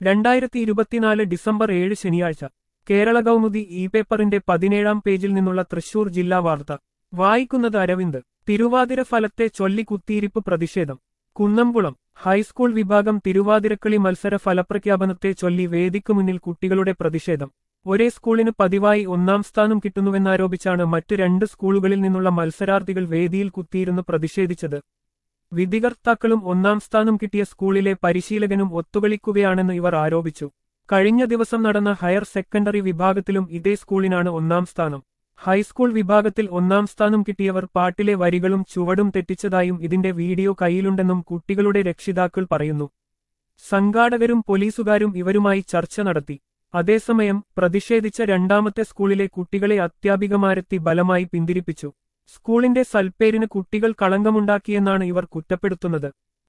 രണ്ടായിരത്തി ഇരുപത്തിനാല് ഡിസംബർ ഏഴ് ശനിയാഴ്ച കേരള കൗമുദി ഇ പേപ്പറിന്റെ പതിനേഴാം പേജിൽ നിന്നുള്ള തൃശൂർ ജില്ലാ വാർത്ത വായിക്കുന്നത് അരവിന്ദ് തിരുവാതിര ഫലത്തെ ചൊല്ലി കുത്തിയിരിപ്പ് പ്രതിഷേധം കുന്നംകുളം ഹൈസ്കൂൾ വിഭാഗം തിരുവാതിരക്കളി മത്സര ഫലപ്രഖ്യാപനത്തെ ചൊല്ലി വേദിക്കു മുന്നിൽ കുട്ടികളുടെ പ്രതിഷേധം ഒരേ സ്കൂളിന് പതിവായി ഒന്നാം സ്ഥാനം കിട്ടുന്നുവെന്നാരോപിച്ചാണ് മറ്റു രണ്ട് സ്കൂളുകളിൽ നിന്നുള്ള മത്സരാർത്ഥികൾ വേദിയിൽ കുത്തിയിരുന്ന് പ്രതിഷേധിച്ചത് വിധികർത്താക്കളും ഒന്നാം സ്ഥാനം കിട്ടിയ സ്കൂളിലെ പരിശീലകനും ഒത്തുകളിക്കുകയാണെന്ന് ഇവർ ആരോപിച്ചു കഴിഞ്ഞ ദിവസം നടന്ന ഹയർ സെക്കൻഡറി വിഭാഗത്തിലും ഇതേ സ്കൂളിനാണ് ഒന്നാം സ്ഥാനം ഹൈസ്കൂൾ വിഭാഗത്തിൽ ഒന്നാം സ്ഥാനം കിട്ടിയവർ പാട്ടിലെ വരികളും ചുവടും തെറ്റിച്ചതായും ഇതിന്റെ വീഡിയോ കയ്യിലുണ്ടെന്നും കുട്ടികളുടെ രക്ഷിതാക്കൾ പറയുന്നു സംഘാടകരും പോലീസുകാരും ഇവരുമായി ചർച്ച നടത്തി അതേസമയം പ്രതിഷേധിച്ച രണ്ടാമത്തെ സ്കൂളിലെ കുട്ടികളെ അധ്യാപികമാരെത്തി ബലമായി പിന്തിരിപ്പിച്ചു സ്കൂളിന്റെ സൽപ്പേരിന് കുട്ടികൾ കളങ്കമുണ്ടാക്കിയെന്നാണ് ഇവർ കുറ്റപ്പെടുത്തുന്നത്